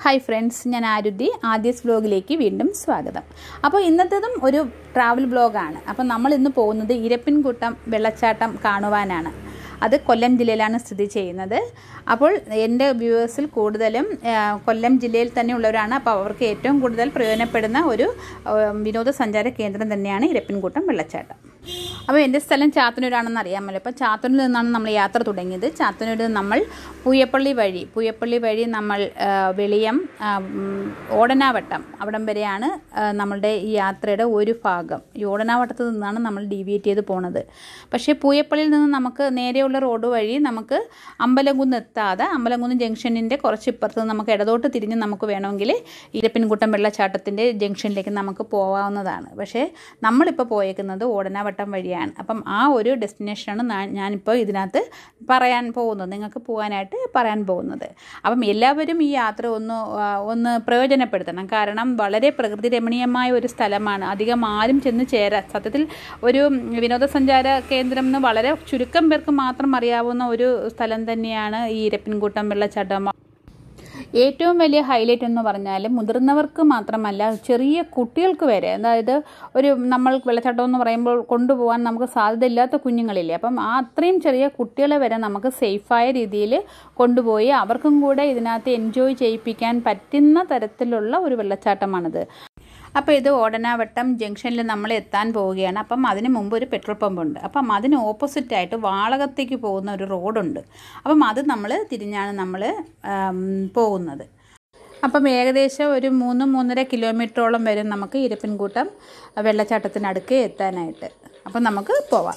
hi friends ഞാൻ ആരുദ്ധി ആദ്യസ് വ്ലോഗിലേക്ക് വീണ്ടും സ്വാഗതം അപ്പോൾ ഇന്നത്തേതും ഒരു ട്രാവൽ വ്ലോഗാണ് അപ്പോൾ നമ്മൾ ഇന്ന് പോകുന്നത് ഇരപ്പിൻകുട്ടം വെള്ളച്ചാട്ടം കാണുവാനാണ് അത് കൊല്ലം ജില്ലയിലാണ് സ്ഥിതി ചെയ്യുന്നത് അപ്പോൾ എൻ്റെ വ്യൂവേഴ്സിൽ കൂടുതലും ആ, കൊല്ലം ജില്ലയിൽ തന്നെ ഉള്ളവരാണ് അപ്പോൾ അവർക്ക് ഏറ്റവും കൂടുതൽ പ്രയോജനപ്പെടുന്ന ഒരു ആ, വിനോദസഞ്ചാര കേന്ദ്രം തന്നെയാണ് ഇരപ്പിൻകുട്ടം വെള്ളച്ചാട്ടം അപ്പോൾ എൻ്റെ സ്ഥലം ചാത്തന്നൂരാണെന്ന് അറിയാമല്ലോ അപ്പോൾ ചാത്തന്നൂരിൽ നിന്നാണ് നമ്മൾ യാത്ര തുടങ്ങിയത് ചാത്തന്നൂരിൽ നിന്ന് നമ്മൾ പൂയപ്പള്ളി വഴി പൂയപ്പള്ളി വഴി നമ്മൾ ആ, വെളിയം ആ, ഉം, ഓടനാവട്ടം അവിടം വരെയാണ് ആ, നമ്മളുടെ ഈ യാത്രയുടെ ഒരു ഭാഗം ഈ ഓടനാവട്ടത്ത് നിന്നാണ് നമ്മൾ ഡീവിയേറ്റ് ചെയ്ത് പോണത് പക്ഷേ പൂയപ്പള്ളിയിൽ നിന്ന് നമുക്ക് നേരെയുള്ള റോഡ് വഴി നമുക്ക് അമ്പലംകുന്ന് എത്താതെ അമ്പലംകുന്ന് ജംഗ്ഷനിൻ്റെ കുറച്ച് ഇപ്പുറത്ത് നിന്ന് നമുക്ക് ഇടതോട്ട് തിരിഞ്ഞ് നമുക്ക് വേണമെങ്കിൽ ഇരപ്പിൻകുട്ടം വെള്ളച്ചാട്ടത്തിൻ്റെ ജംഗ്ഷനിലേക്ക് നമുക്ക് പോകാവുന്നതാണ് പക്ഷേ നമ്മളിപ്പോൾ പോയേക്കുന്നത് ഓടനാവട്ടം വഴിയാണ് അപ്പം ആ ഒരു ഡെസ്റ്റിനേഷനാണ് ഞാൻ- ഞാനിപ്പോൾ ഇതിനകത്ത് പറയാൻ പോകുന്നത് നിങ്ങൾക്ക് പോകാനായിട്ട് പറയാൻ പോകുന്നത് അപ്പം എല്ലാവരും ഈ യാത്ര ഒന്ന് ആ, ഒന്ന് പ്രയോജനപ്പെടുത്തണം കാരണം വളരെ പ്രകൃതി രമണീയമായ ഒരു സ്ഥലമാണ് അധികം ആരും ചെന്ന് ചേരാ സത്യത്തിൽ ഒരു വിനോദസഞ്ചാര കേന്ദ്രം എന്ന് വളരെ ചുരുക്കം പേർക്ക് മാത്രം അറിയാവുന്ന ഒരു സ്ഥലം തന്നെയാണ് ഈ ഇരപ്പിൻകൂട്ടം വെള്ളച്ചാട്ടം ഏറ്റവും വലിയ ഹൈലൈറ്റ് എന്ന് പറഞ്ഞാൽ മുതിർന്നവർക്ക് മാത്രമല്ല ചെറിയ കുട്ടികൾക്ക് വരെ അതായത് ഒരു നമ്മൾ വെള്ളച്ചാട്ടം എന്ന് പറയുമ്പോൾ കൊണ്ടുപോകാൻ നമുക്ക് സാധ്യതയില്ലാത്ത കുഞ്ഞുങ്ങളില്ലേ അപ്പം ആ അത്രയും ചെറിയ കുട്ടികളെ വരെ നമുക്ക് സേഫായ രീതിയിൽ കൊണ്ടുപോയി അവർക്കും കൂടെ ഇതിനകത്ത് എൻജോയ് ചെയ്യിപ്പിക്കാൻ പറ്റുന്ന തരത്തിലുള്ള ഒരു വെള്ളച്ചാട്ടമാണിത് അപ്പോൾ ഇത് ഓടനാവട്ടം ജംഗ്ഷനിൽ നമ്മൾ എത്താൻ പോവുകയാണ് അപ്പം അതിന് മുമ്പ് ഒരു പെട്രോൾ പമ്പ് ഉണ്ട് അപ്പം അതിന് ഓപ്പോസിറ്റ് ആയിട്ട് വാളകത്തേക്ക് പോകുന്ന ഒരു റോഡുണ്ട് അപ്പം അത് നമ്മൾ തിരിഞ്ഞാണ് നമ്മൾ ആം, പോകുന്നത് അപ്പം ഏകദേശം ഒരു മൂന്ന് മൂന്നര കിലോമീറ്ററോളം വരും നമുക്ക് ഇരപ്പിൻകൂട്ടം വെള്ളച്ചാട്ടത്തിനടുക്ക് എത്താനായിട്ട് അപ്പം നമുക്ക് പോവാം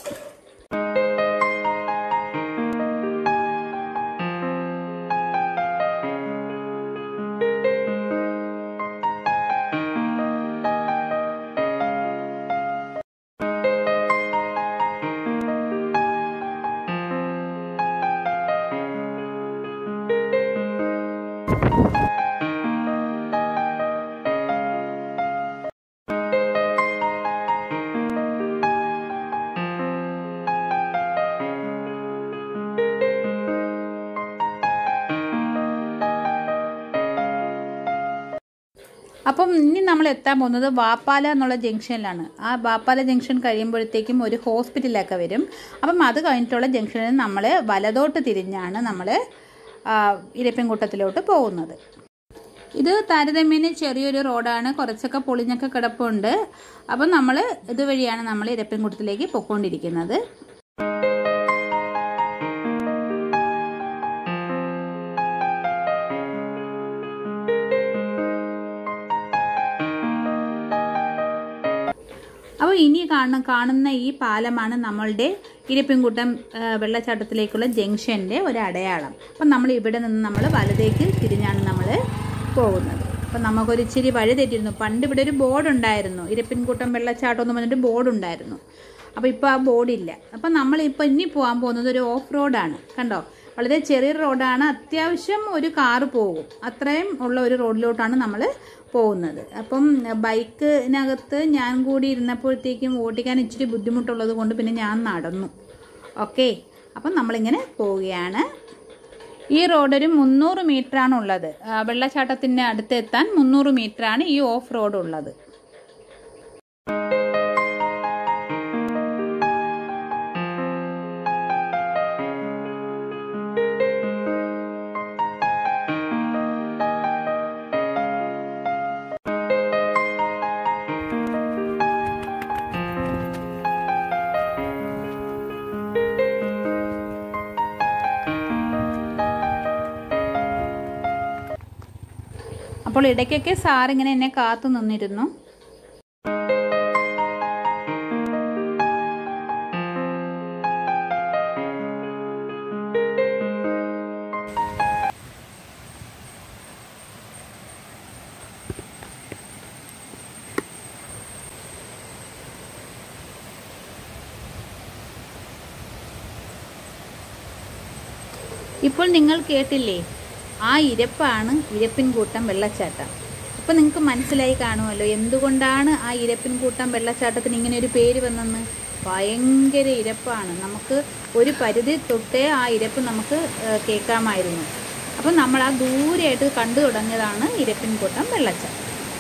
അപ്പം ഇനി നമ്മൾ എത്താൻ പോകുന്നത് വാപ്പാല എന്നുള്ള ജംഗ്ഷനിലാണ് ആ വാപ്പാല ജംഗ്ഷൻ കഴിയുമ്പോഴത്തേക്കും ഒരു ഹോസ്പിറ്റലൊക്കെ വരും അപ്പം അത് കഴിഞ്ഞിട്ടുള്ള ജംഗ്ഷനിൽ നമ്മൾ വലതോട്ട് തിരിഞ്ഞാണ് നമ്മൾ ഇരപ്പിൻകുട്ടത്തിലോട്ട് പോകുന്നത് ഇത് താരതമ്യേന ചെറിയൊരു റോഡാണ് കുറച്ചൊക്കെ പൊളിഞ്ഞൊക്കെ കിടപ്പുണ്ട് അപ്പം നമ്മൾ ഇതുവഴിയാണ് നമ്മൾ ഇരപ്പിൻകുട്ടത്തിലേക്ക് പൊയ്ക്കൊണ്ടിരിക്കുന്നത് അപ്പോൾ ഇനി കാണുന്ന കാണുന്ന ഈ പാലമാണ് നമ്മളുടെ ഇരപ്പിൻകുട്ടം ആ, വെള്ളച്ചാട്ടത്തിലേക്കുള്ള ജംഗ്ഷൻ്റെ ഒരു അടയാളം അപ്പം നമ്മൾ ഇവിടെ നിന്ന് നമ്മൾ വലതേക്ക് തിരിഞ്ഞാണ് നമ്മൾ പോകുന്നത് അപ്പം നമുക്കൊരു ഇച്ചിരി വഴി തെറ്റിയിരുന്നു പണ്ട് ഇവിടെ ഒരു ബോർഡ് ഉണ്ടായിരുന്നു ഇരപ്പിൻകുട്ടം വെള്ളച്ചാട്ടം എന്ന് പറഞ്ഞിട്ട് ബോർഡ് ഉണ്ടായിരുന്നു അപ്പോൾ ഇപ്പോൾ ആ ബോർഡില്ല അപ്പം നമ്മളിപ്പോൾ ഇനി പോകാൻ പോകുന്നത് ഒരു ഓഫ് റോഡാണ് കണ്ടോ വളരെ ചെറിയ റോഡാണ് അത്യാവശ്യം ഒരു കാറ് പോകും അത്രയും ഉള്ള ഒരു റോഡിലോട്ടാണ് നമ്മൾ പോകുന്നത് അപ്പം ബൈക്കിനകത്ത് ഞാൻ കൂടി ഇരുന്നപ്പോഴത്തേക്കും ഓടിക്കാൻ ഇച്ചിരി ബുദ്ധിമുട്ടുള്ളത് കൊണ്ട് പിന്നെ ഞാൻ നടന്നു ഓക്കെ അപ്പം നമ്മളിങ്ങനെ പോവുകയാണ് ഈ റോഡ് ഒരു മുന്നൂറ് മീറ്ററാണ് ഉള്ളത് ആ, വെള്ളച്ചാട്ടത്തിൻ്റെ അടുത്ത് എത്താൻ മുന്നൂറ് മീറ്ററാണ് ഈ ഓഫ് റോഡ് ഉള്ളത് അപ്പോൾ ഇടയ്ക്കൊക്കെ സാറിങ്ങനെ എന്നെ കാത്തു നിന്നിരുന്നു ഇപ്പോൾ നിങ്ങൾ കേട്ടില്ലേ ആ ഇരപ്പാണ് ഇരപ്പിൻകൂട്ടം വെള്ളച്ചാട്ടം ഇപ്പം നിങ്ങൾക്ക് മനസ്സിലായി കാണുമല്ലോ എന്തുകൊണ്ടാണ് ആ ഇരപ്പിൻകൂട്ടം വെള്ളച്ചാട്ടത്തിന് ഇങ്ങനെ ഒരു പേര് വന്നെന്ന് ഭയങ്കര ഇരപ്പാണ് നമുക്ക് ഒരു പരിധി തൊട്ടേ ആ ഇരപ്പ് നമുക്ക് ഏഹ്, കേൾക്കാമായിരുന്നു അപ്പോൾ നമ്മൾ ആ ദൂരെയായിട്ട് കണ്ടു തുടങ്ങിയതാണ് ഇരപ്പിൻകൂട്ടം വെള്ളച്ചാട്ടം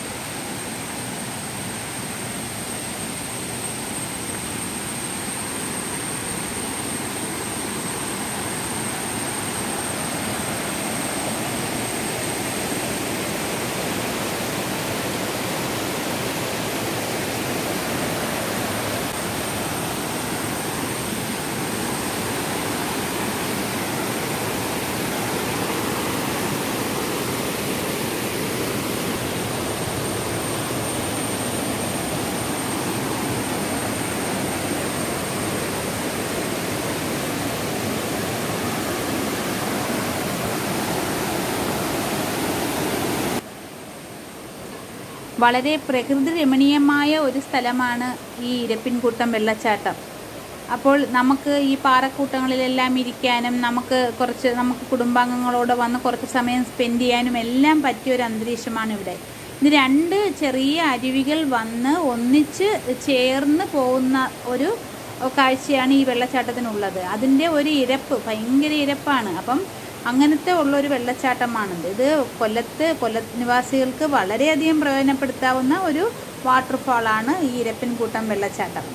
വളരെ പ്രകൃതി രമണീയമായ ഒരു സ്ഥലമാണ് ഈ ഇരപ്പിൻകൂട്ടം വെള്ളച്ചാട്ടം അപ്പോൾ നമുക്ക് ഈ പാറക്കൂട്ടങ്ങളിലെല്ലാം ഇരിക്കാനും നമുക്ക് കുറച്ച് നമുക്ക് കുടുംബാംഗങ്ങളോട് വന്ന് കുറച്ച് സമയം സ്പെൻഡ് ചെയ്യാനും എല്ലാം പറ്റിയ ഒരു അന്തരീക്ഷമാണ് ഇവിടെ ഇത് രണ്ട് ചെറിയ അരുവികൾ വന്ന് ഒന്നിച്ച് ചേർന്ന് പോകുന്ന ഒരു കാഴ്ചയാണ് ഈ വെള്ളച്ചാട്ടത്തിനുള്ളത് അതിൻ്റെ ഒരു ഇരപ്പ് ഭയങ്കര ഇരപ്പാണ് അപ്പം അങ്ങനത്തെ ഉള്ളൊരു വെള്ളച്ചാട്ടമാണിത് ഇത് കൊല്ലത്ത് കൊല്ല നിവാസികൾക്ക് വളരെയധികം പ്രയോജനപ്പെടുത്താവുന്ന ഒരു വാട്ടർഫാളാണ് ഈ ഇരപ്പിൻകൂട്ടം വെള്ളച്ചാട്ടം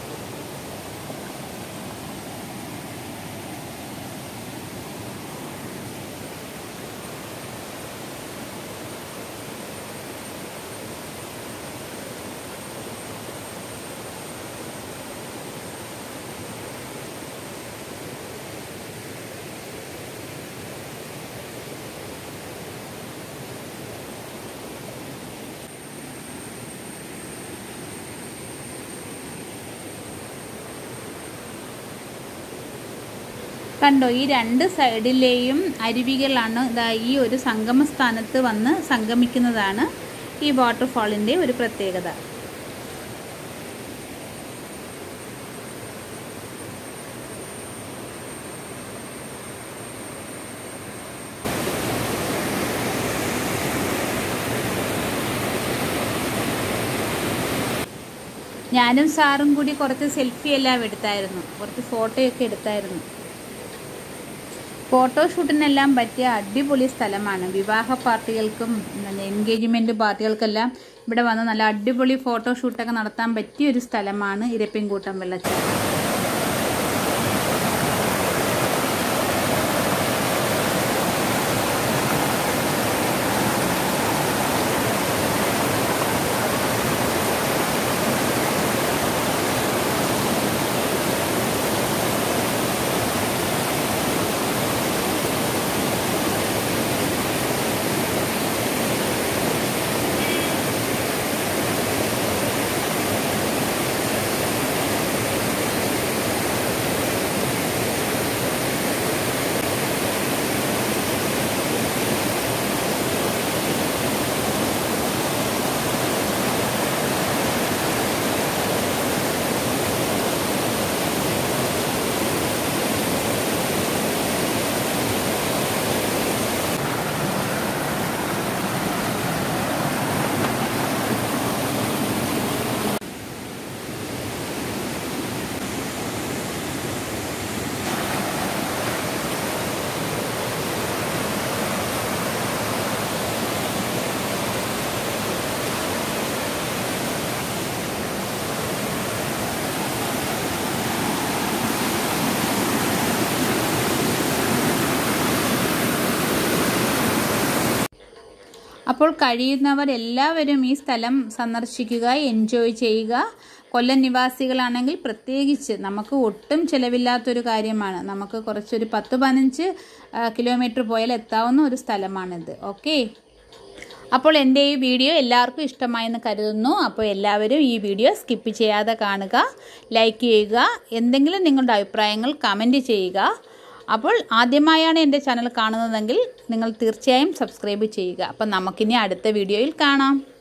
കണ്ടോ ഈ രണ്ട് സൈഡിലെയും അരുവികളാണ് ഇതാ ഈ ഒരു സംഗമ സ്ഥാനത്ത് വന്ന് സംഗമിക്കുന്നതാണ് ഈ വാട്ടർഫാളിൻ്റെ ഒരു പ്രത്യേകത ഞാനും സാറും കൂടി കുറച്ച് സെൽഫി എല്ലാം എടുത്തായിരുന്നു കുറച്ച് ഫോട്ടോയൊക്കെ എടുത്തായിരുന്നു ഫോട്ടോഷൂട്ടിനെല്ലാം പറ്റിയ അടിപൊളി സ്ഥലമാണ് വിവാഹ പാർട്ടികൾക്കും എൻഗേജ്മെൻറ്റ് പാർട്ടികൾക്കെല്ലാം ഇവിടെ വന്ന് നല്ല അടിപൊളി ഫോട്ടോഷൂട്ടൊക്കെ നടത്താൻ പറ്റിയ ഒരു സ്ഥലമാണ് ഇരപ്പിൻകൂട്ടം വെള്ളച്ചാട്ടം അപ്പോൾ കഴിയുന്നവർ എല്ലാവരും ഈ സ്ഥലം സന്ദർശിക്കുക എൻജോയ് ചെയ്യുക കൊല്ലം നിവാസികളാണെങ്കിൽ പ്രത്യേകിച്ച് നമുക്ക് ഒട്ടും ചിലവില്ലാത്തൊരു കാര്യമാണ് നമുക്ക് കുറച്ചൊരു പത്ത് പതിനഞ്ച് കിലോമീറ്റർ പോയാൽ എത്താവുന്ന ഒരു സ്ഥലമാണിത് ഓക്കെ അപ്പോൾ എൻ്റെ ഈ വീഡിയോ എല്ലാവർക്കും ഇഷ്ടമായെന്ന് കരുതുന്നു അപ്പോൾ എല്ലാവരും ഈ വീഡിയോ സ്കിപ്പ് ചെയ്യാതെ കാണുക ലൈക്ക് ചെയ്യുക എന്തെങ്കിലും നിങ്ങളുടെ അഭിപ്രായങ്ങൾ കമൻറ്റ് ചെയ്യുക അപ്പോൾ ആദ്യമായാണ് എൻ്റെ ചാനൽ കാണുന്നതെങ്കിൽ നിങ്ങൾ തീർച്ചയായും സബ്സ്ക്രൈബ് ചെയ്യുക അപ്പം നമുക്കിനി അടുത്ത വീഡിയോയിൽ കാണാം